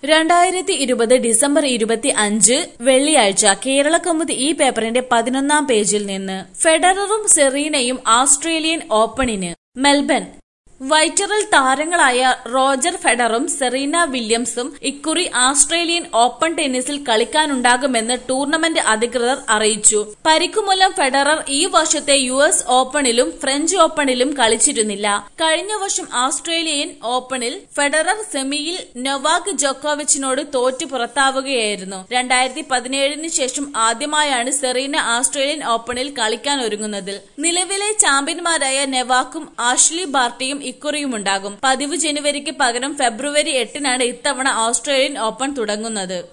രണ്ടായിരത്തി ഇരുപത് ഡിസംബർ ഇരുപത്തി അഞ്ച് വെള്ളിയാഴ്ച കേരള കൗമുദി ഈ പേപ്പറിന്റെ പതിനൊന്നാം പേജിൽ നിന്ന് ഫെഡററും സെറീനയും ആസ്ട്രേലിയൻ ഓപ്പണിന് മെൽബൺ വൈറ്ററൽ താരങ്ങളായ റോജർ ഫെഡറും സെറീന വില്യംസും ഇക്കുറി ആസ്ട്രേലിയൻ ഓപ്പൺ ടെന്നീസിൽ കളിക്കാനുണ്ടാകുമെന്ന് ടൂർണമെന്റ് അധികൃതർ അറിയിച്ചു പരിക്കുമൂലം ഫെഡറർ ഈ വർഷത്തെ യു എസ് ഓപ്പണിലും ഫ്രഞ്ച് ഓപ്പണിലും കളിച്ചിരുന്നില്ല കഴിഞ്ഞ വർഷം ആസ്ട്രേലിയൻ ഓപ്പണിൽ ഫെഡറർ സെമിയിൽ നൊവാക് ജോക്കോവിച്ചിനോട് തോറ്റു പുറത്താവുകയായിരുന്നു രണ്ടായിരത്തി പതിനേഴിന് ശേഷം ആദ്യമായാണ് സെറീന ആസ്ട്രേലിയൻ ഓപ്പണിൽ കളിക്കാൻ ഒരുങ്ങുന്നത് നിലവിലെ ചാമ്പ്യന്മാരായ നെവാക്കും ആഷ്ലി ബാർട്ടിയും ഇക്കുറിയുമുണ്ടാകും പതിവ് ജനുവരിക്ക് പകരം ഫെബ്രുവരി എട്ടിനാണ് ഇത്തവണ ഓസ്ട്രേലിയൻ ഓപ്പൺ തുടങ്ങുന്നത്